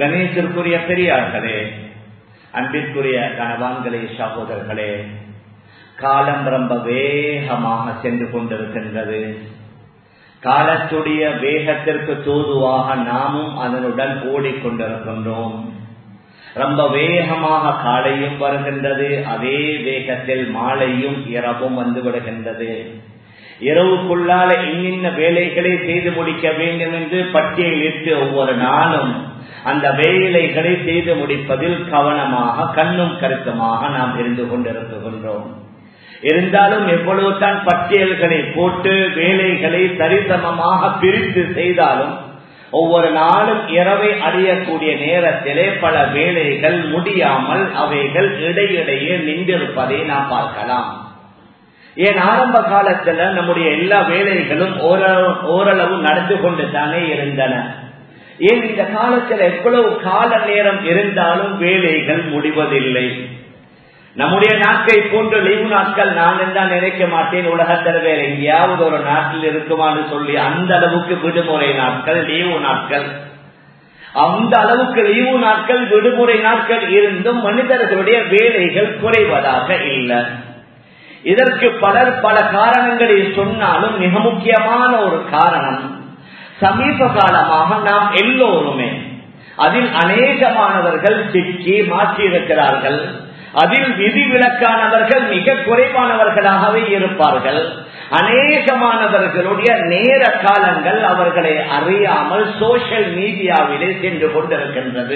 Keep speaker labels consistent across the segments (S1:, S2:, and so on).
S1: கணேசருக்குரிய பெரியார்களே அன்பிற்குரிய கணவான்களே சகோதரர்களே காலம் ரொம்ப வேகமாக சென்று கொண்டிருக்கின்றது காலத்துடைய வேகத்திற்கு தூதுவாக நாமும் அதனுடன் ஓடிக்கொண்டிருக்கின்றோம் ரொம்ப வேகமாக காலையும் வருகின்றது அதே வேகத்தில் மாலையும் இரவும் வந்து விடுகின்றது இரவுக்குள்ளால இன்னின்ன வேலைகளை செய்து முடிக்க வேண்டும் என்று பட்டியலிட்டு ஒவ்வொரு நாளும் அந்த வேலைகளை செய்து முடிப்பதில் கவனமாக கண்ணும் கருத்துமாக நாம் இருந்து கொண்டிருக்கின்றோம் இருந்தாலும் எவ்வளவுதான் பட்டியல்களை போட்டு வேலைகளை சரிசமமாக பிரித்து செய்தாலும் ஒவ்வொரு நாளும் இரவை அடையக்கூடிய நேரத்திலே பல வேலைகள் முடியாமல் அவைகள் இடையிடையே நின்றிருப்பதை நாம் பார்க்கலாம் ஏன் ஆரம்ப காலத்துல நம்முடைய எல்லா வேலைகளும் ஓரளவு நடந்து கொண்டு தானே இருந்தன ஏன் இந்த காலத்தில் எவ்வளவு கால நேரம் இருந்தாலும் வேலைகள் முடிவதில்லை நம்முடைய நாட்களை போன்ற லீவு நாட்கள் நான் தான் நினைக்க மாட்டேன் உலகத்தில் வேற எங்கேயாவது ஒரு நாட்டில் இருக்குமான்னு சொல்லி அந்த அளவுக்கு விடுமுறை நாட்கள் லீவு நாட்கள் அந்த அளவுக்கு லீவு நாட்கள் விடுமுறை நாட்கள் இருந்தும் மனிதர்களுடைய வேலைகள் குறைவதாக இல்லை இதற்கு பலர் பல காரணங்களை சொன்னாலும் மிக முக்கியமான ஒரு காரணம் சமீப காலமாக நாம் எல்லோருமே அதில் அநேகமானவர்கள் சிக்கி மாற்றியிருக்கிறார்கள் அதில் விதிவிலக்கானவர்கள் மிக குறைவானவர்களாகவே இருப்பார்கள் அநேகமானவர்களுடைய நேர காலங்கள் அவர்களை அறியாமல் சோசியல் மீடியாவிலே சென்று கொண்டிருக்கின்றது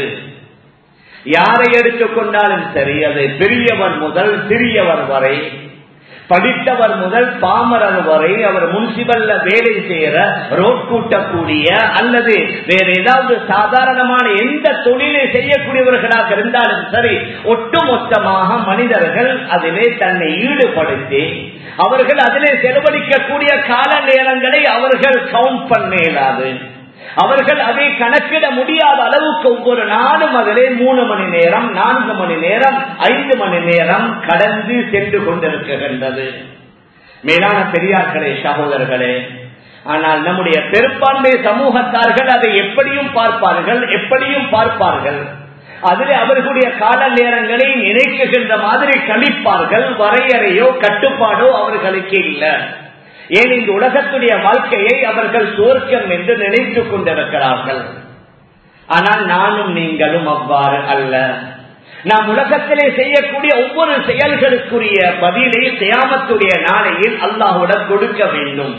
S1: யாரை எடுத்துக்கொண்டாலும் சரி அது பெரியவர் முதல் சிறியவர் வரை படித்தவர் முதல் பாமரர் வரை அவர் முன்சிபல்ல வேலை செய்யற ரோட் கூட்டக்கூடிய அல்லது வேற ஏதாவது சாதாரணமான எந்த தொழிலை செய்யக்கூடியவர்களாக இருந்தாலும் சரி ஒட்டுமொத்தமாக மனிதர்கள் அதிலே தன்னை ஈடுபடுத்தி அவர்கள் அதிலே செலவழிக்கக்கூடிய கால நேரங்களை அவர்கள் கவுண்ட் பண்ண இயலாது அவர்கள் அதை கணக்கிட முடியாத அளவுக்கு ஒவ்வொரு நாளும் அதிலே மூணு மணி நேரம் நான்கு மணி நேரம் ஐந்து மணி நேரம் கடந்து சென்று கொண்டிருக்கின்றது மேலான பெரியார்களே சகோதரர்களே ஆனால் நம்முடைய பெரும்பான்மை சமூகத்தார்கள் அதை எப்படியும் பார்ப்பார்கள் எப்படியும் பார்ப்பார்கள் அதில் அவர்களுடைய கால நேரங்களை நினைக்குகின்ற மாதிரி கழிப்பார்கள் வரையறையோ கட்டுப்பாடோ அவர்களுக்கு இல்லை ஏன் இந்த உலகத்துடைய வாழ்க்கையை அவர்கள் சுவர்க்கம் என்று நினைத்துக் கொண்டிருக்கிறார்கள் ஆனால் நானும் நீங்களும் அவ்வாறு அல்ல நாம் உலகத்திலே செய்யக்கூடிய ஒவ்வொரு செயல்களுக்குரிய பதிலை செய்யாமத்துடைய நாளையில் அல்லாஹுடன் கொடுக்க வேண்டும்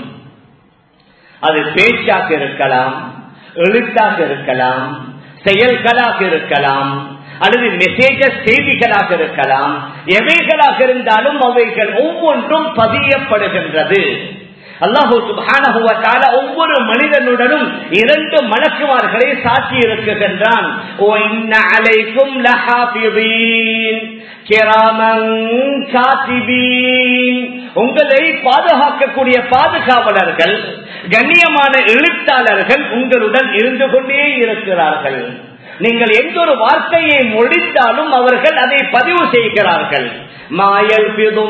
S1: அது பேச்சாக இருக்கலாம் எழுத்தாக இருக்கலாம் செயல்களாக இருக்கலாம் அல்லது மெசேஜஸ் செய்திகளாக இருக்கலாம் எவைகளாக இருந்தாலும் அவைகள் ஒவ்வொன்றும் பதியப்படுகின்றது அல்லாஹூ சுபான ஒவ்வொரு மனிதனுடனும் இரண்டு மலக்குமார்களை சாட்சி இருக்குகின்றான் உங்களை பாதுகாக்கக்கூடிய பாதுகாவலர்கள் கண்ணியமான எழுத்தாளர்கள் உங்களுடன் இருந்து கொண்டே இருக்கிறார்கள் நீங்கள் எந்த ஒரு வார்த்தையை மொழித்தாலும் அவர்கள் அதை பதிவு செய்கிறார்கள் மாயல்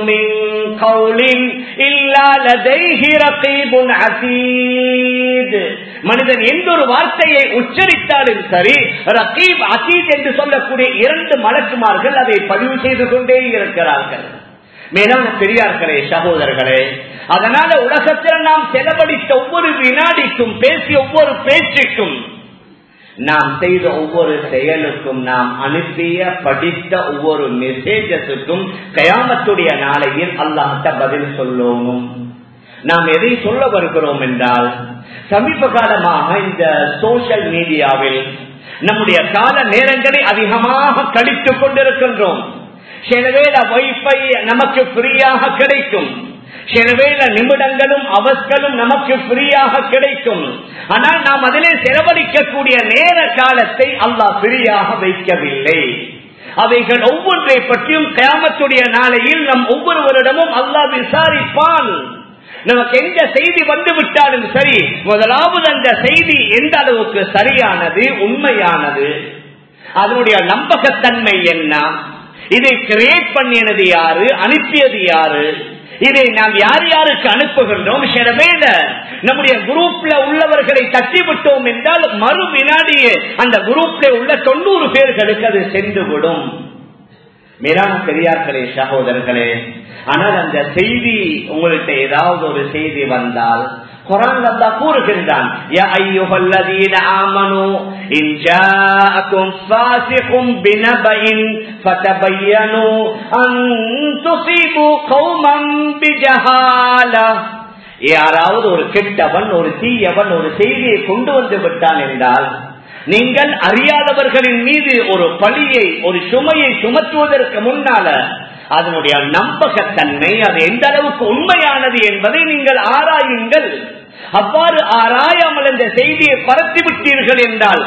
S1: மனிதன் எந்த ஒரு வார்த்தையை உச்சரித்தாலும் சரி ரகீப் அசீத் என்று சொல்லக்கூடிய இரண்டு மலக்குமார்கள் அதை பதிவு செய்து கொண்டே இருக்கிறார்கள் மேலான பெரியார்களே சகோதரர்களே அதனால உலகத்தில் நாம் செலவழித்த ஒவ்வொரு வினாடிக்கும் பேசிய ஒவ்வொரு பேச்சுக்கும் நாம் செய்த ஒவ்வொரு செயலுக்கும் நாம் அனுப்பிய படித்த ஒவ்வொரு மெசேஜஸுக்கும் கயாமத்துடைய நாளையில் அல்லாஹ்ட்ட பதில் சொல்லணும் நாம் எதை சொல்ல வருகிறோம் என்றால் சமீப காலமாக இந்த சோசியல் மீடியாவில் நம்முடைய கால நேரங்களை அதிகமாக கழித்துக் கொண்டிருக்கின்றோம் சிலவேல வைஃபை நமக்கு ஃப்ரீயாக கிடைக்கும் சிலவேல நிமிடங்களும் அவஸ்களும் நமக்கு ஃப்ரீயாக கிடைக்கும் ஆனால் நாம் அதிலே செலவழிக்கக்கூடிய நேர காலத்தை அல்லாஹ் ஃப்ரீயாக வைக்கவில்லை அவைகள் ஒவ்வொன்றை பற்றியும் கிராமத்துடைய நாளையில் நம் ஒவ்வொருவரிடமும் அல்லாஹ் விசாரிப்பான் நமக்கு எந்த செய்தி வந்து விட்டாலும் சரி முதலாவது அந்த செய்தி எந்த அளவுக்கு சரியானது உண்மையானது அதனுடைய நம்பகத்தன்மை என்ன இதை கிரியேட் பண்ணினது யாரு அனுப்பியது யாரு இதை நாம் யார் யாருக்கு அனுப்புகின்றோம் சிலவேல நம்முடைய குரூப்ல உள்ளவர்களை தட்டி விட்டோம் என்றால் மறு வினாடியே அந்த குரூப்ல உள்ள தொண்ணூறு பேர்களுக்கு அது சென்று விடும் மேலான பெரியார்களே சகோதரர்களே ஆனால் அந்த செய்தி உங்கள்கிட்ட ஏதாவது ஒரு செய்தி வந்தால் குரான் வந்தா கூறுகின்றான் யா ஐயுஹல்லதீன ஆமனு இன் ஜாஅக்கும் ஃபாஸிகும் பினபஇன் ஃபதபையனு அன் துஸீபு கௌமன் பிஜஹாலா யாராவது ஒரு கெட்டவன் ஒரு தீயவன் ஒரு செய்தியை கொண்டு வந்து விட்டான் என்றால் நீங்கள் அறியாதவர்களின் மீது ஒரு பழியை ஒரு சுமையை சுமத்துவதற்கு முன்னால அதனுடைய நம்பகத்தன்மை அது எந்த அளவுக்கு உண்மையானது என்பதை நீங்கள் ஆராயுங்கள் அவ்வாறு ஆராயாமல் இந்த செய்தியை பரத்தி விட்டீர்கள் என்றால்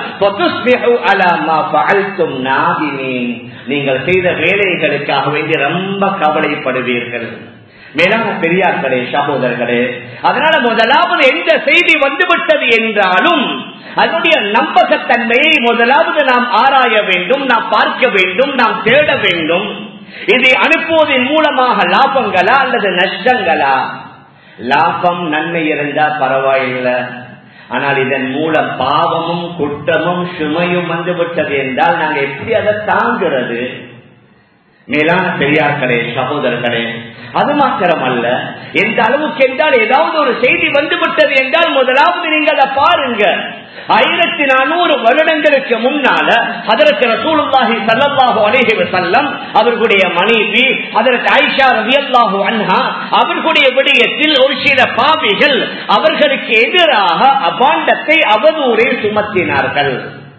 S1: நீங்கள் செய்த வேலைகளுக்காக வேண்டி ரொம்ப கவலைப்படுவீர்கள் மேலான பெரியார்களே சகோதரர்களே அதனால முதலாவது எந்த செய்தி வந்துவிட்டது என்றாலும் அதனுடைய நம்பகத்தன்மையை முதலாவது நாம் ஆராய வேண்டும் நாம் பார்க்க வேண்டும் நாம் தேட வேண்டும் இதை அனுப்புவதன் மூலமாக லாபங்களா அல்லது நஷ்டங்களா லாபம் நன்மை இருந்தா பரவாயில்லை ஆனால் இதன் மூலம் பாவமும் குற்றமும் சுமையும் வந்துவிட்டது என்றால் நாங்கள் எப்படி அதை தாங்குறது மேலான பெரியார்களே சகோதரர்களே அது மாத்திரம் அல்ல எந்த அளவுக்கு என்றால் ஏதாவது ஒரு செய்தி வந்துவிட்டது என்றால் முதலாவது நீங்கள் அதை பாருங்க ஆயிரத்தி நானூறு வருடங்களுக்கு முன்னால அதற்கு ரசூலுல்லாஹி சல்லல்லாஹு அலைஹி வஸல்லம் அவர்களுடைய மனைவி அதற்கு ஆயிஷா ரலியல்லாஹு அன்ஹா அவர்களுடைய விடயத்தில் ஒரு சில பாவிகள் அவர்களுக்கு எதிராக அபாண்டத்தை அவதூரை சுமத்தினார்கள்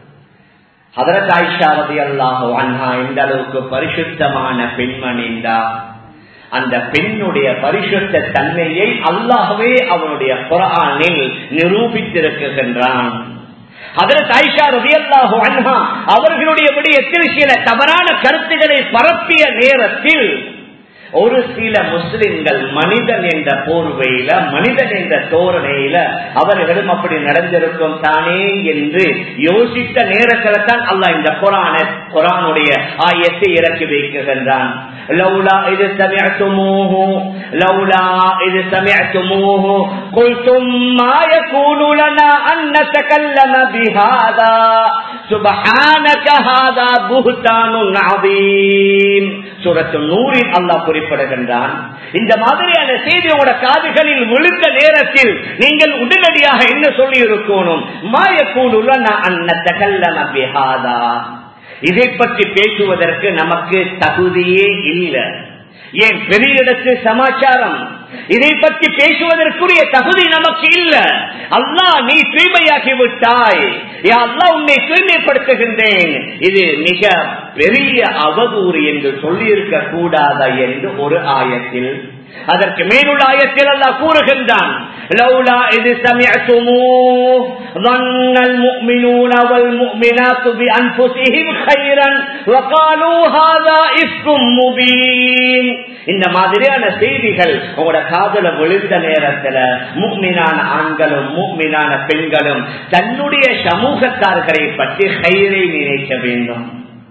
S1: அதற்கு ஆயிஷா ரலியல்லாஹு அன்ஹா இந்த அளவுக்கு பரிசுத்தமான பெண்மணிந்தா அந்த பெண்ணுடைய பரிசுத்த தன்மையை அல்லாகவே அவனுடைய குரானில் நிரூபித்திருக்கின்றான் அதற்கு ஐஷா ரவியல்லாஹு அன்ஹா அவர்களுடைய விடயத்தில் சில தவறான கருத்துக்களை பரப்பிய நேரத்தில் ஒரு சில முஸ்லிம்கள் மனிதன் என்ற போர்வையில மனிதன் என்ற தோரணையில அவர்களும் அப்படி நடந்திருக்கும் தானே என்று யோசித்த நேரத்தில் தான் அல்லாஹ் இந்த குரான குரானுடைய ஆயத்தை இறக்கி வைக்கின்றான் لولا إذ سمعتموه لولا إذ سمعتموه قلتم ما يكون لنا أن نتكلم بهذا سبحانك هذا بهتان عظيم சூரத்து நூறில் அல்லாஹ் குறிப்பிடுகின்றான் இந்த மாதிரியான செய்தி உங்களோட காதுகளில் விழுந்த நேரத்தில் நீங்கள் உடனடியாக என்ன சொல்லி இருக்கணும் மாயக்கூடுல அன்னத்தகல்லம பிஹாதா இதை பற்றி பேசுவதற்கு நமக்கு தகுதியே இல்லை ஏன் பெரிய இடத்து சமாச்சாரம் இதை பற்றி பேசுவதற்குரிய தகுதி நமக்கு இல்ல அல்லா நீ தூய்மையாக்கி விட்டாய் அல்லா உன்னை தூய்மைப்படுத்துகின்றேன் இது மிக பெரிய அவதூறு என்று சொல்லியிருக்க கூடாதா என்று ஒரு ஆயத்தில் அதற்கு மேலுள்ள ஆயத்தில் அல்லா கூறுகின்றான் لولا إذ سمعتموه ظن المؤمنون والمؤمنات بأنفسهم خيرا وقالوا هذا إفك مبين இந்த மாதிரியான செய்திகள் உங்களோட காதல விழுந்த நேரத்துல முக்மினான ஆண்களும் முக்மினான பெண்களும் தன்னுடைய சமூகத்தார்களை பற்றி கயிறை நினைக்க வேண்டும்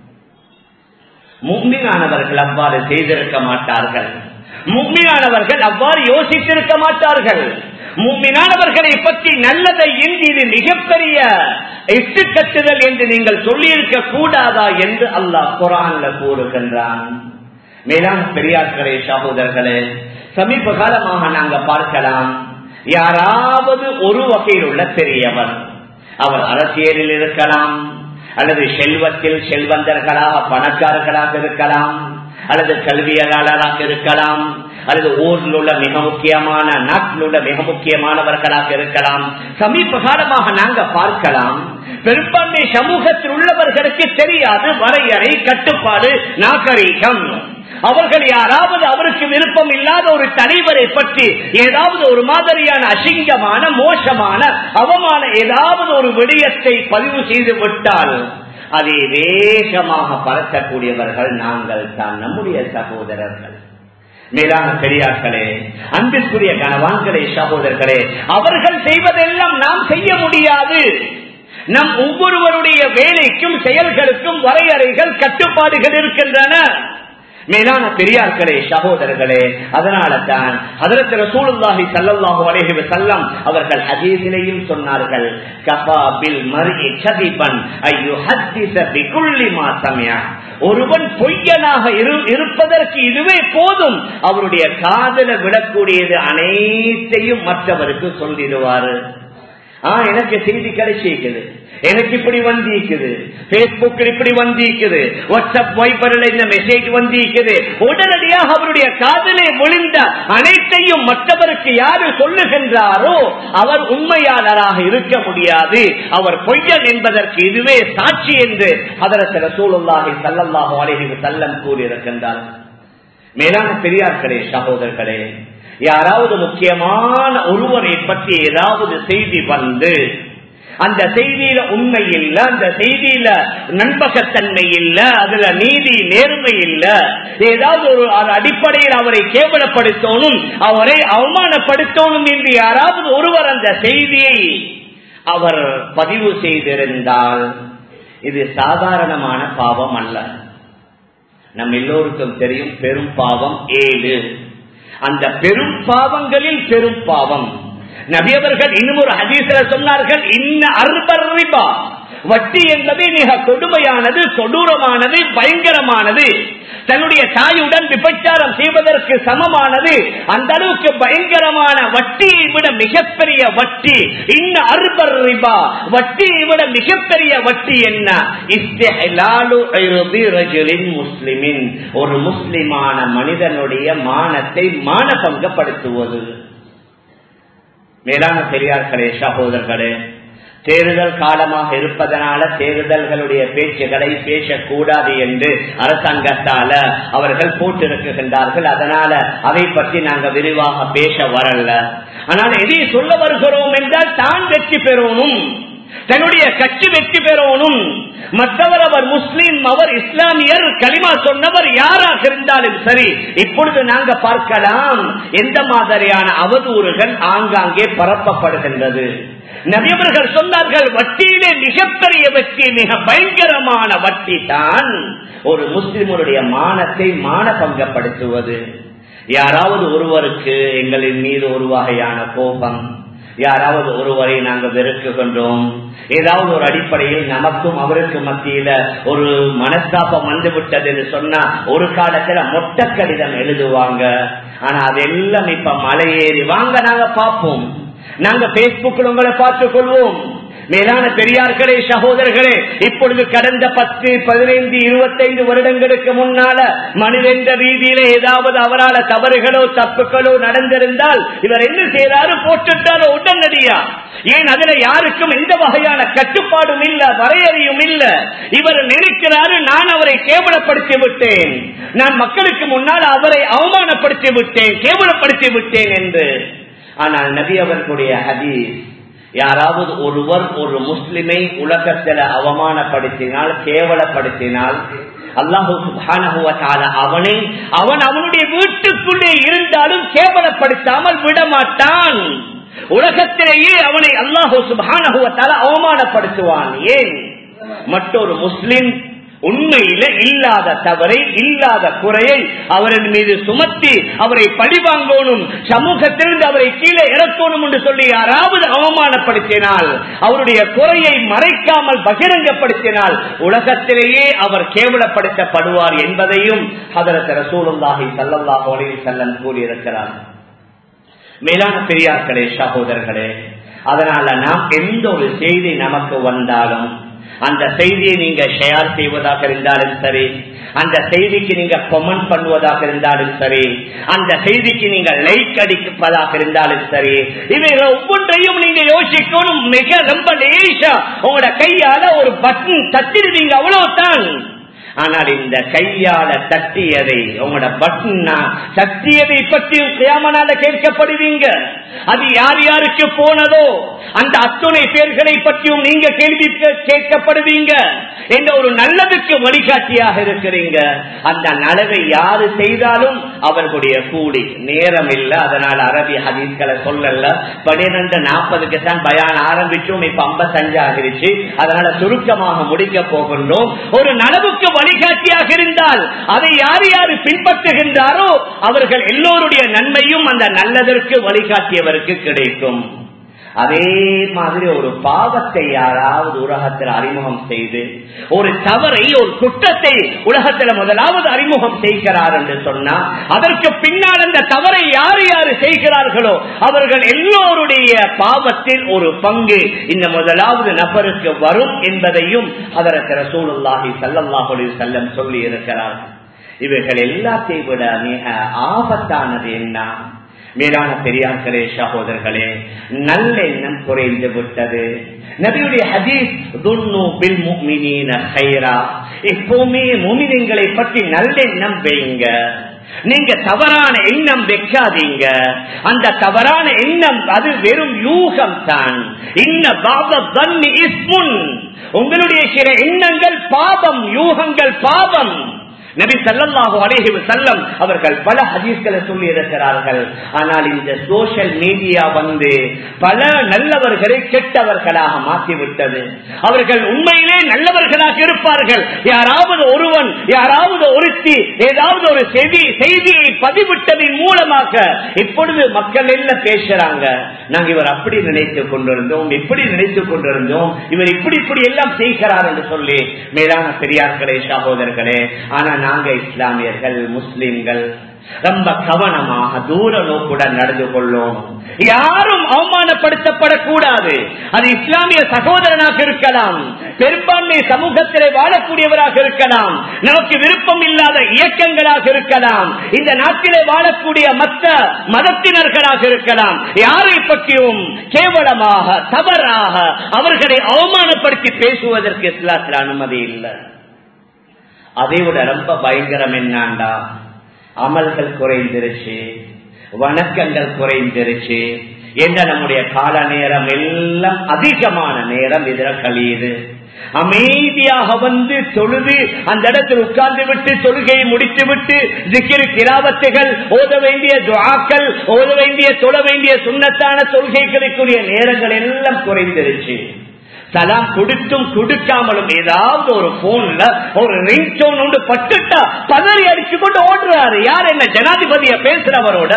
S1: முக்மினானவர்கள் அவ்வாறு செய்திருக்க மாட்டார்கள் முக்மினானவர்கள் அவ்வாறு யோசித்திருக்க மாட்டார்கள் முக்மினானவர்களை பற்றி நல்லதை இது மிகப்பெரிய எட்டு கட்டுதல் என்று நீங்கள் சொல்லியிருக்க கூடாதா என்று அல்லாஹ் குரான்ல கூறுகின்றான் மேலான பெரியார்களே சகோதரர்களே சமீப காலமாக நாங்க பார்க்கலாம் யாராவது ஒரு வகையில் உள்ள பெரியவர் அவர் அரசியலில் இருக்கலாம் அல்லது செல்வத்தில் செல்வந்தர்களாக பணக்காரர்களாக இருக்கலாம் அல்லது கல்வியலாளராக இருக்கலாம் அல்லது ஊரில் உள்ள மிக முக்கியமான நாட்டில் உள்ள மிக முக்கியமானவர்களாக இருக்கலாம் சமீப காலமாக நாங்க பார்க்கலாம் பெரும்பான்மை சமூகத்தில் உள்ளவர்களுக்கு தெரியாது வரையறை கட்டுப்பாடு நாகரீகம் அவர்கள் யாராவது அவருக்கு விருப்பம் இல்லாத ஒரு தலைவரை பற்றி ஏதாவது ஒரு மாதிரியான அசிங்கமான மோசமான அவமான ஏதாவது ஒரு விடயத்தை பதிவு செய்து விட்டால் அதை வேகமாக பறக்கக்கூடியவர்கள் நாங்கள் தான் நம்முடைய சகோதரர்கள் மேலான பெரியார்களே அன்பிற்குரிய கனவான்களே சகோதரர்களே அவர்கள் செய்வதெல்லாம் நாம் செய்ய முடியாது நம் ஒவ்வொருவருடைய வேலைக்கும் செயல்களுக்கும் வரையறைகள் கட்டுப்பாடுகள் இருக்கின்றன மேலான பெரியார்களே சகோதரர்களே அதனால தான் அதற்கு ரசூலுல்லாஹி ஸல்லல்லாஹு அலைஹி வஸல்லம் அவர்கள் ஹதீஸிலேயும் சொன்னார்கள் கஃபா பில் மர்இ கதிபன் ஐயு ஹத்திஸ பிகுல்லி மா சமியா ஒருவன் பொய்யனாக இருப்பதற்கு இதுவே போதும் அவருடைய காதல விடக்கூடியது அனைத்தையும் மற்றவருக்கு சொல்லிடுவாரு ஆஹ் எனக்கு செய்தி கிடைச்சிருக்குது எனக்கு இப்படி வந்திருக்குது பேஸ்புக்கில் இப்படி வந்திருக்குது வாட்ஸ்அப் வைபரில் இந்த மெசேஜ் வந்திருக்குது உடனடியாக அவருடைய காதலே ஒளிந்த அனைத்தையும் மற்றவருக்கு யாரு சொல்லுகின்றாரோ அவர் உண்மையாளராக இருக்க முடியாது அவர் பொய்யன் என்பதற்கு இதுவே சாட்சி என்று அதரத்தில் சூழலாகி சல்லல்லாஹு அலைஹி செல்லம் கூறியிருக்கின்றார் மேலான பெரியார்களே சகோதரர்களே யாராவது முக்கியமான ஒருவரை பற்றி ஏதாவது செய்தி வந்து அந்த செய்தியில உண்மை இல்ல அந்த செய்தியில நண்பகத்தன்மை இல்ல அதுல நீதி நேர்மை இல்ல ஏதாவது ஒரு அடிப்படையில் அவரை கேவலப்படுத்தணும் அவரை அவமானப்படுத்தணும் என்று யாராவது ஒருவர் அந்த செய்தியை அவர் பதிவு செய்திருந்தால் இது சாதாரணமான பாவம் அல்ல நம் எல்லோருக்கும் தெரியும் பெரும் பாவம் ஏழு அந்த பெரும் பாவங்களில் பெரும் பாவம் நபியவர்கள் இன்னும் ஒரு ஹதீசில சொன்னார்கள் இன்ன அர்பர் ரிபா வட்டி என்பது மிக கொடுமையானது கொடூரமானது பயங்கரமானது தன்னுடைய தாயுடன் விபச்சாரம் செய்வதற்கு சமமானது அந்த அளவுக்கு பயங்கரமான வட்டியை விட மிகப்பெரிய வட்டி இன்ன அர்பர் ரிபா வட்டியை விட மிகப்பெரிய வட்டி என்ன முஸ்லிமின் ஒரு முஸ்லிமான மனிதனுடைய மானத்தை மானபங்கப்படுத்துவது மேலான பெரியார்களே சகோதரர்களே தேர்தல் காலமாக இருப்பதனால தேர்தல்களுடைய பேச்சுகளை பேசக்கூடாது என்று அரசாங்கத்தால அவர்கள் போட்டிருக்கின்றார்கள் அதனால அதை பற்றி நாங்கள் விரிவாக பேச வரல ஆனால் எதை சொல்ல வருகிறோம் என்றால் தான் வெற்றி பெறணும் தன்னுடைய கட்சி வெற்றி பெறணும் மற்றவர் அவர் முஸ்லீம் அவர் இஸ்லாமியர் களிமா சொன்னவர் யாராக இருந்தாலும் சரி இப்பொழுது நாங்க பார்க்கலாம் எந்த மாதிரியான அவதூறுகள் ஆங்காங்கே பரப்பப்படுகின்றது நபியவர்கள் சொன்னார்கள் வட்டியிலே மிகப்பெரிய வட்டி மிக பயங்கரமான வட்டி தான் ஒரு முஸ்லிமருடைய மானத்தை மான பங்கப்படுத்துவது யாராவது ஒருவருக்கு எங்களின் மீது ஒரு வகையான கோபம் யாராவது ஒருவரை நாங்கள் வெறுக்குகின்றோம் ஏதாவது ஒரு அடிப்படையில் நமக்கும் அவருக்கு மத்தியில ஒரு மனஸ்தாபம் வந்து விட்டது என்று சொன்னா ஒரு காலத்துல மொட்டை கடிதம் எழுதுவாங்க ஆனா அதெல்லாம் இப்ப மலையேறி வாங்க நாங்க பார்ப்போம் நாங்க பேஸ்புக்கில் உங்களை பார்த்துக் கொள்வோம் மேலான பெரியார்களே சகோதரர்களே இப்பொழுது கடந்த பத்து பதினைந்து இருபத்தைந்து வருடங்களுக்கு முன்னால மனிதென்ற ரீதியில ஏதாவது அவரால் தவறுகளோ தப்புகளோ நடந்திருந்தால் இவர் என்ன செய்யறாரு போட்டுட்டாரோ உடனடியா ஏன் அதுல யாருக்கும் எந்த வகையான கட்டுப்பாடும் இல்ல வரையறையும் இல்ல இவர் நினைக்கிறாரு நான் அவரை கேவலப்படுத்தி விட்டேன் நான் மக்களுக்கு முன்னால் அவரை அவமானப்படுத்தி விட்டேன் கேவலப்படுத்தி விட்டேன் என்று ஆனால் நபி அவர்களுடைய ஹதீஸ் யாராவது ஒருவர் ஒரு முஸ்லிமை உலகத்தில் அவமானப்படுத்தினால் கேவலப்படுத்தினால் அல்லாஹு அவனை அவன் அவனுடைய வீட்டுக்குள்ளே இருந்தாலும் கேவலப்படுத்தாமல் விடமாட்டான் உலகத்திலேயே அவனை அல்லாஹு சுபானகுவத்தால அவமானப்படுத்துவான் ஏன் மற்றொரு முஸ்லிம் உண்மையில இல்லாத தவறை இல்லாத குறையை அவரின் மீது சுமத்தி அவரை பழிவாங்கணும் சமூகத்திலிருந்து அவரை கீழே இறக்கணும் என்று சொல்லி யாராவது அவமானப்படுத்தினால் அவருடைய குறையை மறைக்காமல் பகிரங்கப்படுத்தினால் உலகத்திலேயே அவர் கேவலப்படுத்தப்படுவார் என்பதையும் அதற்கு ரசூலுல்லாஹி சல்லல்லாஹு அலைஹி செல்லம் கூறியிருக்கிறார் மேலான பெரியார்களே சகோதரர்களே அதனால நாம் எந்த ஒரு செய்தி நமக்கு வந்தாலும் அந்த செய்தியை நீங்க ஷேர் செய்வதாக இருந்தாலும் சரி அந்த செய்திக்கு நீங்க கொமெண்ட் பண்ணுவதாக இருந்தாலும் சரி அந்த செய்திக்கு நீங்க லைக் அடிப்பதாக இருந்தாலும் சரி இவைகள் ஒவ்வொன்றையும் நீங்க யோசிக்கணும் மிக ரொம்ப லேசா உங்களோட கையால ஒரு பட்டன் தட்டிடுவீங்க அவ்வளவுதான் ஆனால் இந்த கையால தட்டியதை உங்களோட பட்டனா தட்டியதை பற்றியும் கியாமனால கேட்கப்படுவீங்க அது யார் யாருக்கு போனதோ அந்த அத்துணை பேர்களை பற்றியும் நீங்க கேள்வி கேட்கப்படுவீங்க என்ற ஒரு நல்லதுக்கு வழிகாட்டியாக இருக்கிறீங்க அந்த நலவை யாரு செய்தாலும் அவர்களுடைய கூலி நேரம் இல்ல அதனால அரபி ஹதீஸ்களை சொல்லல பன்னிரெண்டு நாற்பதுக்கு தான் பயான் ஆரம்பிச்சோம் இப்ப ஐம்பத்தஞ்சு ஆகிருச்சு அதனால சுருக்கமாக முடிக்க போகின்றோம் ஒரு நலவுக்கு வழிகாட்டியாக இருந்தால் அதை யார் யாரு பின்பற்றுகின்றாரோ அவர்கள் எல்லோருடைய நன்மையும் அந்த நல்லதற்கு வழிகாட்டியவருக்கு கிடைக்கும் அதே மாதிரி ஒரு பாவத்தை யாராவது உலகத்தில் அறிமுகம் செய்து ஒரு தவறை ஒரு குற்றத்தை உலகத்தில் முதலாவது அறிமுகம் செய்கிறார் என்று சொன்னா அதற்கு பின்னால் அந்த தவறை யார் யாரு செய்கிறார்களோ அவர்கள் எல்லோருடைய பாவத்தில் ஒரு பங்கு இந்த முதலாவது நபருக்கு வரும் என்பதையும் அதற்கு ரசூலுல்லாஹி சல்லல்லாஹு செல்லம் சொல்லி இருக்கிறார்கள் இவைகள் எல்லாத்தையும் விட மிக ஆபத்தானது என்ன மேலான பெரியார்களே சகோதரர்களே நல்லெண்ணம் குறைந்து விட்டது நபியுடைய ஹதீஸ் துன்னு பில் முக்மினீன ஹைரா எப்பவுமே முமினங்களை பற்றி நல்லெண்ணம் வைங்க நீங்க தவறான எண்ணம் வைக்காதீங்க அந்த தவறான எண்ணம் அது வெறும் யூகம் தான் இன்ன பாபம் இஸ்முன் உங்களுடைய சில எண்ணங்கள் பாவம் யூகங்கள் பாவம் நபி சல்லாஹு அலேஹி செல்லம் அவர்கள் பல ஹதீஸ்களை சொல்லி இருக்கிறார்கள் ஆனால் இந்த சோசியல் மீடியா வந்து பல நல்லவர்களை கெட்டவர்களாக மாற்றிவிட்டது அவர்கள் உண்மையிலே நல்லவர்களாக இருப்பார்கள் யாராவது ஒருவன் யாராவது ஒருத்தி ஏதாவது ஒரு செய்தி செய்தியை பதிவிட்டதின் மூலமாக இப்பொழுது மக்கள் எல்லாம் பேசுறாங்க நாங்க இவர் அப்படி நினைத்துக் கொண்டிருந்தோம் இப்படி நினைத்துக் கொண்டிருந்தோம் இவர் இப்படி இப்படி எல்லாம் செய்கிறார் என்று சொல்லி மேலான பெரியார்களே சகோதரர்களே ஆனா நாங்க இஸ்லாமியர்கள் முஸ்லிம்கள் ரொம்ப கவனமாக தூர நோக்குடன் நடந்து கொள்ளும் யாரும் அவமானப்படுத்தப்படக்கூடாது அது இஸ்லாமிய சகோதரனாக இருக்கலாம் பெரும்பான்மை சமூகத்திலே வாழக்கூடியவராக இருக்கலாம் நமக்கு விருப்பம் இல்லாத இயக்கங்களாக இருக்கலாம் இந்த நாட்டிலே வாழக்கூடிய மற்ற மதத்தினர்களாக இருக்கலாம் யாரை பற்றியும் கேவலமாக தவறாக அவர்களை அவமானப்படுத்தி பேசுவதற்கு இஸ்லாத்தில் அனுமதி இல்லை அதை விட ரொம்ப பயங்கரம் என்னாண்டா அமல்கள் குறைந்திருச்சு வணக்கங்கள் குறைந்திருச்சு என்ற நம்முடைய கால நேரம் எல்லாம் அதிகமான நேரம் இதுல கழியுது அமைதியாக வந்து தொழுது அந்த இடத்தில் உட்கார்ந்து விட்டு தொழுகையை முடித்து விட்டு திக்கிரு கிராவத்துகள் ஓத வேண்டிய துவாக்கள் ஓத வேண்டிய தொழ வேண்டிய சுண்ணத்தான தொழுகைகளுக்குரிய நேரங்கள் எல்லாம் குறைந்திருச்சு சலாம் கொடுத்தும் கொடுக்காமலும் ஏதாவது ஒரு போன்ல ஒரு ரிங் டோன் ஒன்று பட்டுட்டா பதறி அடிச்சு கொண்டு ஓடுறாரு யார் என்ன ஜனாதிபதிய பேசுறவரோட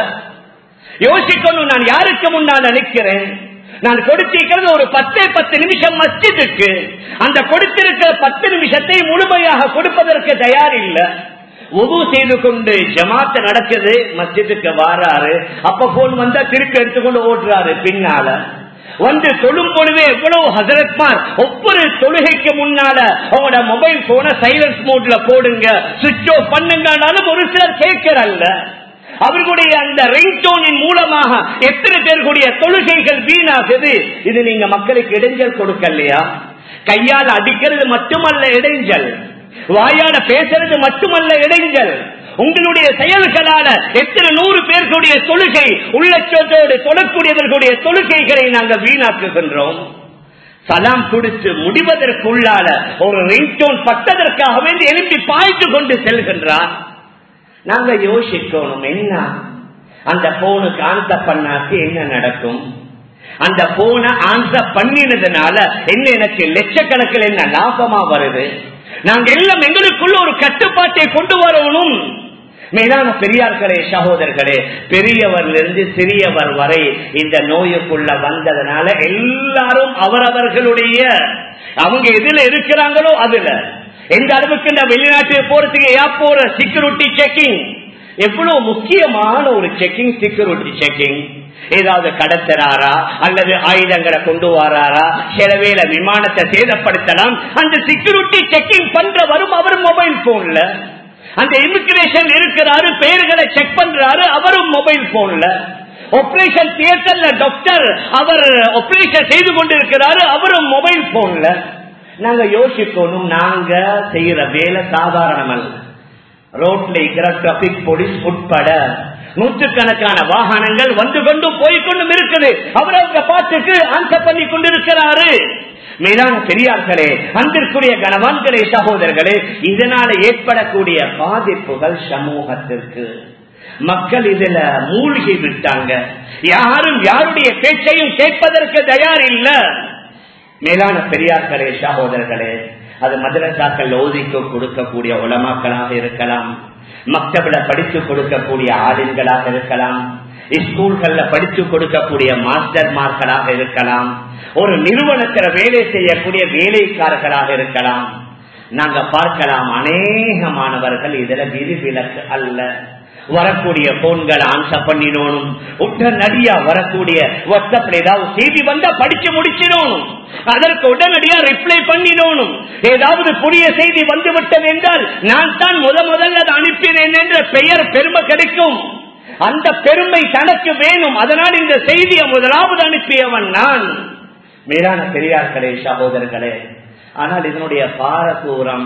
S1: யோசிக்கணும் நான் யாருக்கு முன்னால் நிற்கிறேன் நான் கொடுத்திருக்கிறது ஒரு பத்தே பத்து நிமிஷம் மஸ்ஜிதுக்கு அந்த கொடுத்திருக்கிற பத்து நிமிஷத்தை முழுமையாக கொடுப்பதற்கு தயார் இல்லை உது செய்து கொண்டு ஜமாத்து நடக்குது மஸ்ஜிதுக்கு வாராரு அப்ப போன் வந்தா திருப்பி எடுத்துக்கொண்டு ஓடுறாரு பின்னால வந்து தொழும் பொழுதே எவ்வளவு ஹசரத்மார் ஒவ்வொரு தொழுகைக்கு முன்னால உங்களோட மொபைல் போன சைலன்ஸ் மோட்ல போடுங்க சுவிட்ச் ஆஃப் பண்ணுங்கனாலும் ஒரு சிலர் கேட்கிறல்ல அவர்களுடைய அந்த ரிங்டோனின் மூலமாக எத்தனை பேர்களுடைய தொழுகைகள் வீணாகுது இது நீங்க மக்களுக்கு இடைஞ்சல் கொடுக்கலையா கையால் அடிக்கிறது மட்டுமல்ல இடைஞ்சல் வாயால பேசுறது மட்டுமல்ல இடைஞ்சல் உங்களுடைய செயல்களால எத்தனை நூறு பேர்களுடைய தொழுகை உள்ளச்சோட்டோடு தொழக்கூடியவர்களுடைய தொழுகைகளை நாங்கள் வீணாக்குகின்றோம் சலாம் கொடுத்து முடிவதற்குள்ளால ஒரு ரிங்டோன் பட்டதற்காக வேண்டி எழுப்பி பாய்த்து கொண்டு செல்கின்றார் நாங்க யோசிக்கணும் என்ன அந்த போனுக்கு ஆன்சர் பண்ணாக்கு என்ன நடக்கும் அந்த போனை ஆன்சர் பண்ணினதுனால என்ன எனக்கு லட்சக்கணக்கில் என்ன லாபமா வருது நாங்க எல்லாம் எங்களுக்குள்ள ஒரு கட்டுப்பாட்டை கொண்டு வரணும் மேலான பெரியார்களே சகோதரர்களே பெரியவரிலிருந்து சிறியவர் வரை இந்த நோயுக்குள்ள வந்ததுனால எல்லாரும் அவரவர்களுடைய அவங்க எதுல இருக்கிறாங்களோ அதுல எந்த அளவுக்கு இந்த வெளிநாட்டுக்கு போறதுக்கு ஏப்போற செக்யூரிட்டி செக்கிங் எவ்வளவு முக்கியமான ஒரு செக்கிங் செக்யூரிட்டி செக்கிங் ஏதாவது கடத்துறாரா அல்லது ஆயுதங்களை கொண்டு வராரா சில வேலை விமானத்தை சேதப்படுத்தலாம் அந்த செக்யூரிட்டி செக்கிங் பண்ற வரும் அவர் மொபைல் போன்ல அந்த இமிகிரேஷன் இருக்கிறாரு பெயர்களை செக் பண்றாரு அவரும் மொபைல் போன்ல ஆபரேஷன் தியேட்டர்ல டாக்டர் அவர் ஆபரேஷன் செய்து கொண்டிருக்கிறாரு அவரும் மொபைல் போன்ல நாங்க யோசிக்கணும் நாங்க செய்யற வேலை சாதாரணம் அல்ல ரோட்ல இருக்கிற டிராபிக் போலீஸ் உட்பட நூற்றுக்கணக்கான வாகனங்கள் வந்து கொண்டு போய்கொண்டும் இருக்குது அவர் அவங்க பாட்டுக்கு ஆன்சர் பண்ணி கொண்டிருக்கிறாரு மேலான பெரியார்களே அன்பிற்குரிய கணவான்களே சகோதரர்களே இதனால ஏற்படக்கூடிய பாதிப்புகள் சமூகத்திற்கு மக்கள் இதுல மூழ்கி விட்டாங்க யாரும் யாருடைய பேச்சையும் கேட்பதற்கு தயார் இல்ல மேலான பெரியார்களே சகோதரர்களே அது மதரசாக்கள் ஓதிக்கு கொடுக்கக்கூடிய உலமாக்களாக இருக்கலாம் மக்தபில படித்து கொடுக்கக்கூடிய ஆளுங்களாக இருக்கலாம் ஸ்கூல்கள்ல படித்து கொடுக்கக்கூடிய மாஸ்டர்மார்களாக இருக்கலாம் ஒரு நிறுவனத்தில் வேலை செய்யக்கூடிய வேலைக்காரர்களாக இருக்கலாம் நாங்க பார்க்கலாம் அநேகமானவர்கள் இதுல விதிவிலக்கு அல்ல வரக்கூடிய போன்கள் ஆன்சர் பண்ணிடணும் உடனடியா வரக்கூடிய வாட்ஸ்அப்ல ஏதாவது செய்தி வந்தா படிச்சு முடிச்சிடணும் அதற்கு உடனடியா ரிப்ளை பண்ணிடணும் ஏதாவது புதிய செய்தி வந்து விட்டது என்றால் நான் தான் முத முதல்ல அதை அனுப்பினேன் என்ற பெயர் பெருமை கிடைக்கும் அந்த பெருமை தனக்கு வேணும் அதனால் இந்த செய்தியை முதலாவது அனுப்பியவன் நான் மேலான பெரியார்களே சகோதரர்களே ஆனால் இதனுடைய பாரதூரம்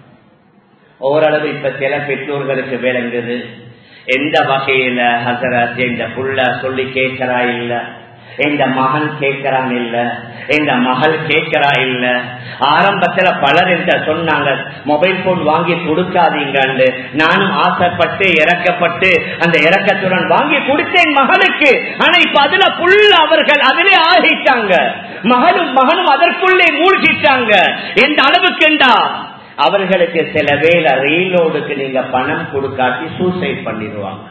S1: ஓரளவு இப்ப சில பெற்றோர்களுக்கு விளங்குது எந்த வகையில ஹசரத் இந்த புள்ள சொல்லி கேட்கிறா இல்ல எந்த மகன் கேட்கிறான் இல்ல எந்த மகள் கேட்கிறா இல்ல ஆரம்பத்துல பலர் என்ற சொன்னாங்க மொபைல் போன் வாங்கி கொடுக்காதீங்கன்னு நானும் ஆசைப்பட்டு இறக்கப்பட்டு அந்த இறக்கத்துடன் வாங்கி கொடுத்தேன் மகளுக்கு ஆனா இப்ப அதுல புள்ள அவர்கள் அதிலே ஆகிட்டாங்க மகனும் மகனும் அதற்குள்ளே மூழ்கிட்டாங்க எந்த அளவுக்குண்டா அவர்களுக்கு சில வேலை ரயிலோடுக்கு நீங்க பணம் கொடுக்காட்டி சூசைட் பண்ணிடுவாங்க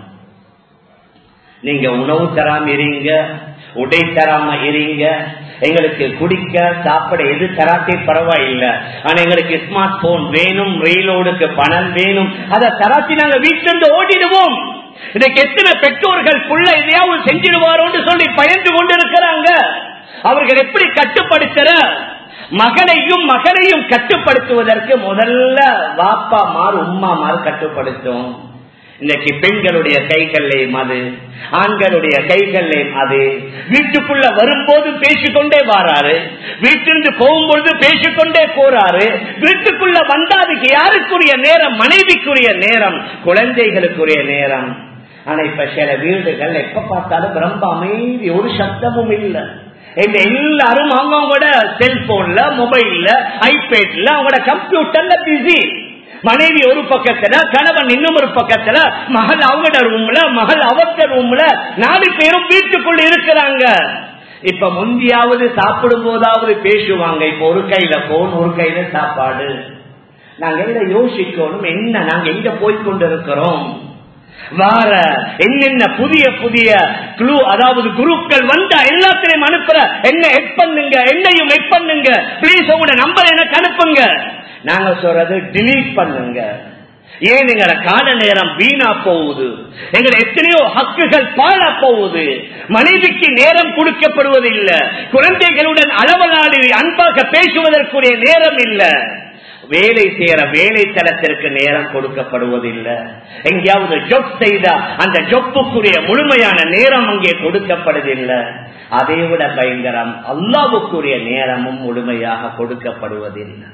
S1: நீங்க உணவு தராம இருங்க உடை தராம இருங்க எங்களுக்கு குடிக்க சாப்பிட எது தராட்டே பரவாயில்லை ஆனா எங்களுக்கு ஸ்மார்ட் போன் வேணும் ரயிலோடுக்கு பணம் வேணும் அதை தராட்டி நாங்க வீட்டிலிருந்து ஓடிடுவோம் இன்னைக்கு எத்தனை பெற்றோர்கள் புள்ள எதையாவது செஞ்சிடுவாரோன்னு சொல்லி பயந்து கொண்டிருக்கிறாங்க அவர்கள் எப்படி கட்டுப்படுத்துற மகனையும் மகனையும் கட்டுப்படுத்துவதற்கு முதல்ல வாப்பா மாறு உம்மா மாறு கட்டுப்படுத்தும் இன்னைக்கு பெண்களுடைய கைகள்லையும் அது ஆண்களுடைய கைகள்லையும் அது வீட்டுக்குள்ள வரும்போது பேசிக்கொண்டே வாராரு வீட்டிலிருந்து போகும்பொழுது பேசிக்கொண்டே போறாரு வீட்டுக்குள்ள வந்தா அதுக்கு யாருக்குரிய நேரம் மனைவிக்குரிய நேரம் குழந்தைகளுக்குரிய நேரம் ஆனா இப்ப சில வீடுகள் எப்ப பார்த்தாலும் ரொம்ப அமைதி ஒரு சப்தமும் இல்லை இந்த எல்லாரும் அவங்களோட செல்போன்ல மொபைல்ல ஐபேட்ல அவங்களோட கம்ப்யூட்டர்ல பிஸி மனைவி ஒரு பக்கத்துல கணவன் இன்னும் ஒரு பக்கத்துல மகள் அவங்களோட ரூம்ல மகள் அவர்த்த ரூம்ல நாலு பேரும் வீட்டுக்குள்ள இருக்கிறாங்க இப்ப முந்தியாவது சாப்பிடும் போதாவது பேசுவாங்க இப்ப ஒரு கையில போன் ஒரு கையில சாப்பாடு நாங்க எங்க யோசிக்கணும் என்ன நாங்க எங்க போய்கொண்டிருக்கிறோம் வார என்னென்ன புதிய புதிய குழு அதாவது குரூப்கள் வந்தா எல்லாத்திலையும் அனுப்புற என்ன எட் பண்ணுங்க என்னையும் எட் பண்ணுங்க பிளீஸ் உங்களோட நம்பர் எனக்கு அனுப்புங்க நாங்க சொல்றது டிலீட் பண்ணுங்க ஏன் எங்களோட கால நேரம் வீணா போகுது எங்களை எத்தனையோ ஹக்குகள் பாழா போகுது மனைவிக்கு நேரம் கொடுக்கப்படுவது இல்ல குழந்தைகளுடன் அளவலாடி அன்பாக பேசுவதற்குரிய நேரம் இல்லை வேலை செய்யற வேலை தளத்திற்கு நேரம் கொடுக்கப்படுவதில்லை எங்கேயாவது ஜொப் செய்தா அந்த ஜொப்புக்குரிய முழுமையான நேரம் அங்கே கொடுக்கப்படுவதில்லை அதை விட பயங்கரம் அல்லாவுக்குரிய நேரமும் முழுமையாக கொடுக்கப்படுவதில்லை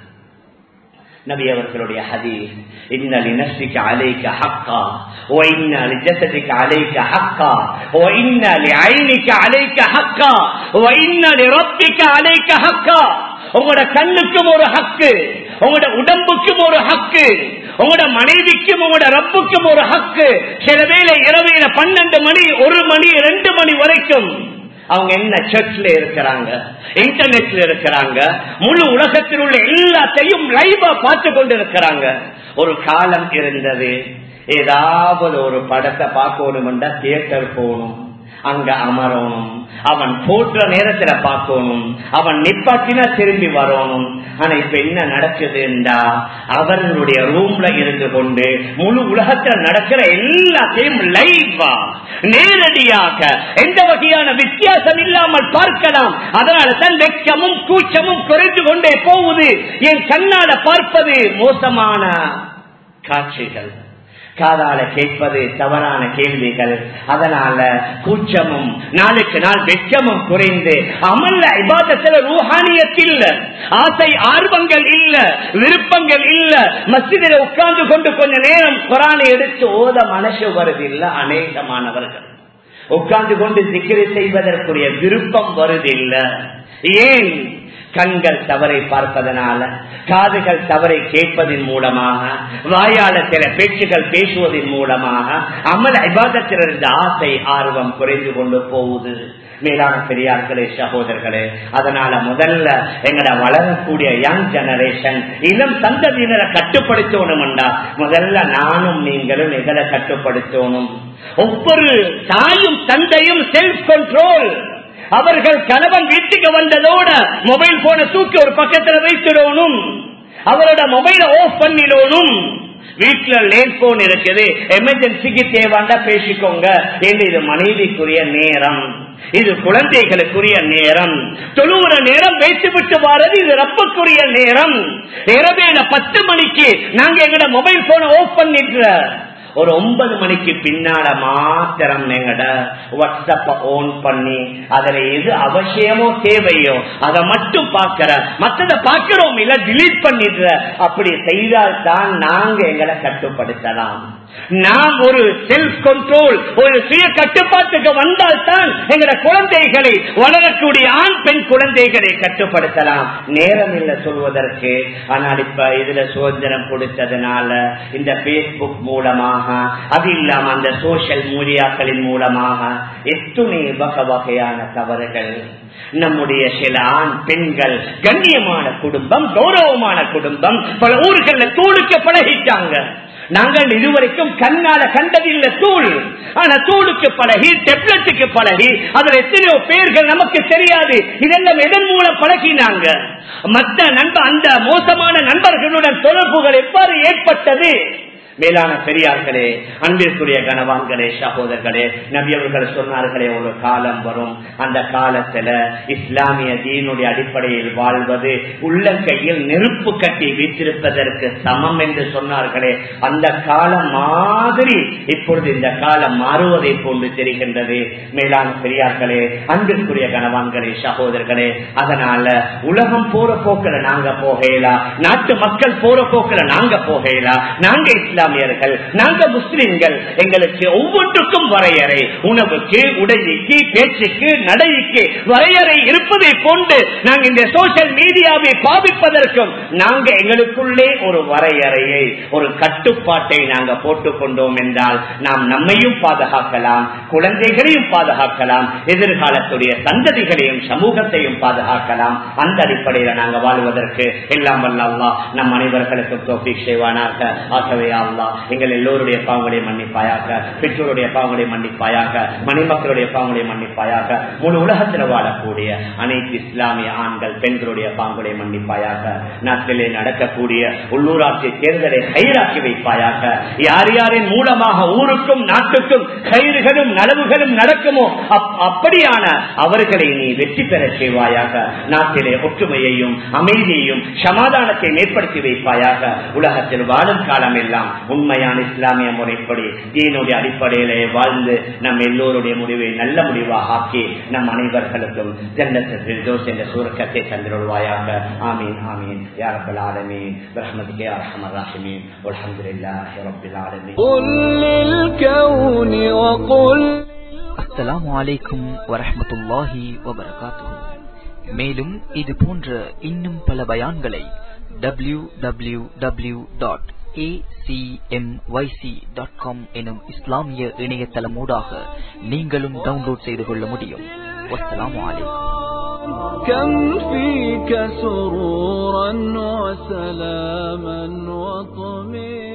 S1: நபி அவர்களுடைய ஹதீஸ் இன்னல் இனஸ்திக்க அலைக்க ஹக்கா ஓ இன்னல் ஜசதிக்க அலைக்க ஹக்கா ஓ இன்னல் ஐனிக்க அலைக்க ஹக்கா ஓ இன்னல் ரப்பிக்க அலைக்க ஹக்கா உங்களோட கண்ணுக்கும் ஒரு ஹக்கு உங்களோட உடம்புக்கும் ஒரு ஹக்கு உங்களோட மனைவிக்கும் உங்களோட ரப்புக்கும் ஒரு ஹக்கு சில வேளை இரவையில பன்னெண்டு மணி ஒரு மணி ரெண்டு மணி வரைக்கும் அவங்க என்ன சர்ச்ல இருக்கிறாங்க இன்டர்நெட்ல இருக்கிறாங்க முழு உலகத்தில் உள்ள எல்லாத்தையும் லைவா பார்த்து கொண்டு இருக்கிறாங்க ஒரு காலம் இருந்தது ஏதாவது ஒரு படத்தை பார்க்கணும்டா தியேட்டர் போகணும் அங்க அமரணும் அவன் போற்ற நேரத்துல பார்க்கணும் அவன் நிப்பாட்டினா திரும்பி வரணும் ஆனா இப்ப என்ன நடக்குதுண்டா அவர்களுடைய ரூம்ல இருந்து கொண்டு முழு உலகத்துல நடக்கிற எல்லாத்தையும் லைவா நேரடியாக எந்த வகையான வித்தியாசம் இல்லாமல் பார்க்கலாம் அதனால தான் வெக்கமும் கூச்சமும் குறைந்து கொண்டே போகுது என் கண்ணால பார்ப்பது மோசமான காட்சிகள் காதால கேட்பது தவறான கேள்விகள் அதனால கூச்சமும் நாளுக்கு நாள் வெச்சமும் குறைந்து அமல்ல இபாதத்துல ரூஹானியத்தில் ஆசை ஆர்வங்கள் இல்ல விருப்பங்கள் இல்ல மசிதில உட்கார்ந்து கொண்டு கொஞ்ச நேரம் குரானை எடுத்து ஓத மனசு வருதில்லை அநேகமானவர்கள் உட்கார்ந்து கொண்டு சிக்கிரி செய்வதற்குரிய விருப்பம் வருதில்லை ஏன் கண்கள் தவறை பார்ப்பதனால காதுகள் தவறை கேட்பதன் மூலமாக வாயால சில பேச்சுகள் பேசுவதன் மூலமாக அமல் ஐபாதத்தில் இருந்த ஆசை ஆர்வம் குறைந்து கொண்டு போகுது மேலான பெரியார்களே சகோதரர்களே அதனால முதல்ல எங்கட வளரக்கூடிய யங் ஜெனரேஷன் இளம் சந்ததியினரை கட்டுப்படுத்தணும்டா முதல்ல நானும் நீங்களும் எங்களை கட்டுப்படுத்தணும் ஒவ்வொரு தாயும் தந்தையும் செல்ஃப் கண்ட்ரோல் அவர்கள் கணவன் வீட்டுக்கு வந்ததோட மொபைல் போனை தூக்கி ஒரு பக்கத்துல வைத்திடணும் அவரோட மொபைலை ஆஃப் பண்ணிடணும் வீட்டுல லேண்ட் போன் இருக்குது எமர்ஜென்சிக்கு தேவாண்டா பேசிக்கோங்க என்று இது மனைவிக்குரிய நேரம் இது குழந்தைகளுக்குரிய நேரம் தொழுவுற நேரம் வைத்து விட்டு வாரது இது ரப்பக்குரிய நேரம் இரவேல பத்து மணிக்கு நாங்க எங்கட மொபைல் போனை ஆஃப் பண்ணிட்டு ஒரு ஒன்பது மணிக்கு பின்னால மாத்திரம் எங்கட வாட்ஸ்அப்ப ஓன் பண்ணி அதுல எது அவசியமோ தேவையோ அதை மட்டும் பார்க்கிற மற்றதை பார்க்கிறோம் இல்ல டிலீட் பண்ணிடுற அப்படி செய்தால் தான் நாங்க எங்களை கட்டுப்படுத்தலாம் நாம் ஒரு செல்ஃப் கண்ட்ரோல் ஒரு சுய கட்டுப்பாட்டுக்கு வந்தால் தான் எங்கட குழந்தைகளை வளரக்கூடிய ஆண் பெண் குழந்தைகளை கட்டுப்படுத்தலாம் நேரம் இல்லை சொல்வதற்கு ஆனால் இப்ப இதுல சுதந்திரம் கொடுத்ததுனால இந்த பேஸ்புக் மூலமாக அது இல்லாம அந்த சோசியல் மீடியாக்களின் மூலமாக எத்துணை வகை வகையான தவறுகள் நம்முடைய சில ஆண் பெண்கள் கண்ணியமான குடும்பம் கௌரவமான குடும்பம் பல ஊர்கள்ல தூளுக்க பழகிட்டாங்க நாங்கள் இதுவரைக்கும் கண்ணால கண்டதில்லை தூள் ஆனா தூளுக்கு பழகி டெப்லெட்டுக்கு பழகி அதுல எத்தனையோ பேர்கள் நமக்கு தெரியாது இதெல்லாம் எதன் மூலம் பழகினாங்க மற்ற நண்பர் அந்த மோசமான நண்பர்களுடன் தொடர்புகள் எவ்வாறு ஏற்பட்டது மேலான பெரியார்களே அன்பிற்குரிய கனவான்களே சகோதரர்களே நபி அவர்கள் சொன்னார்களே ஒரு காலம் வரும் அந்த காலத்துல இஸ்லாமிய தீனுடைய அடிப்படையில் வாழ்வது உள்ளங்கையில் நெருப்பு கட்டி வீற்றிருப்பதற்கு சமம் என்று சொன்னார்களே அந்த காலம் மாதிரி இப்பொழுது இந்த காலம் மாறுவதை போன்று தெரிகின்றது மேலான பெரியார்களே அன்பிற்குரிய கனவான்களே சகோதரர்களே அதனால உலகம் போற போக்கில நாங்க போகலா நாட்டு மக்கள் போற போக்கில நாங்க போகலா நாங்க இஸ்லாம் இஸ்லாமியர்கள் நாங்க முஸ்லிம்கள் எங்களுக்கு ஒவ்வொன்றுக்கும் வரையறை உணவுக்கு உடைக்கு பேச்சுக்கு நடைக்கு வரையறை இருப்பதை கொண்டு நாங்க இந்த சோசியல் மீடியாவை பாவிப்பதற்கும் நாங்க எங்களுக்குள்ளே ஒரு வரையறையை ஒரு கட்டுப்பாட்டை நாங்க போட்டுக் கொண்டோம் என்றால் நாம் நம்மையும் பாதுகாக்கலாம் குழந்தைகளையும் பாதுகாக்கலாம் எதிர்காலத்துடைய சந்ததிகளையும் சமூகத்தையும் பாதுகாக்கலாம் அந்த அடிப்படையில் நாங்க வாழ்வதற்கு எல்லாம் வல்ல அல்லா நம் அனைவர்களுக்கும் தோப்பிக் செய்வானாக ஆகவே அல்லா எங்கள் எல்லோருடைய பாவங்களை மன்னிப்பாயாக பெற்றோருடைய பாவங்களை மன்னிப்பாயாக மணிமக்களுடைய பாவங்களை மன்னிப்பாயாக முழு உலகத்தில் வாழக்கூடிய அனைத்து இஸ்லாமிய ஆண்கள் பெண்களுடைய பாவங்களை மன்னிப்பாயாக நாட்டிலே நடக்கக்கூடிய உள்ளூராட்சி தேர்தலை கயிறாக்கி வைப்பாயாக யார் யாரின் மூலமாக ஊருக்கும் நாட்டுக்கும் கயிறுகளும் நலவுகளும் நடக்குமோ அப்படியான அவர்களை நீ வெற்றி பெற செய்வாயாக நாட்டிலே ஒற்றுமையையும் அமைதியையும் சமாதானத்தை ஏற்படுத்தி வைப்பாயாக உலகத்தில் வாழும் காலம் எல்லாம் உண்மையான இஸ்லாமிய முறைப்படி தீனுடைய அடிப்படையிலே வாழ்ந்து நம் எல்லோருடைய முடிவை நல்ல முடிவாக ஆக்கி நம் அனைவர்களுக்கும் ஜன்னத்தில் தோஸ் என்ற சுரக்கத்தை தந்திருவாயாக ஆமீன் ஆமீன் யாரபல் ஆலமீன் ரஹமதிகே அரஹமர் ராஹிமீன் அல்ஹம்துலில்லாஹி ரப்பில் ஆலமீன்
S2: قل للكون وقل
S3: அஸ்ஸலாமு அலைக்கும் வரஹ்மத்துல்லாஹி வபரகாத்துஹு மேலும் இது போன்ற இன்னும் பல பயான்களை டபிள்யூ டபிள்யூ டபிள்யூ டாட் எனும் இஸ்லாமிய இணையதளமூடாக நீங்களும் டவுன்லோட் செய்து கொள்ள முடியும் வஸ்ஸலாமு அலைக்கும்
S2: كم فيك سرورا وسلاما وطمئنا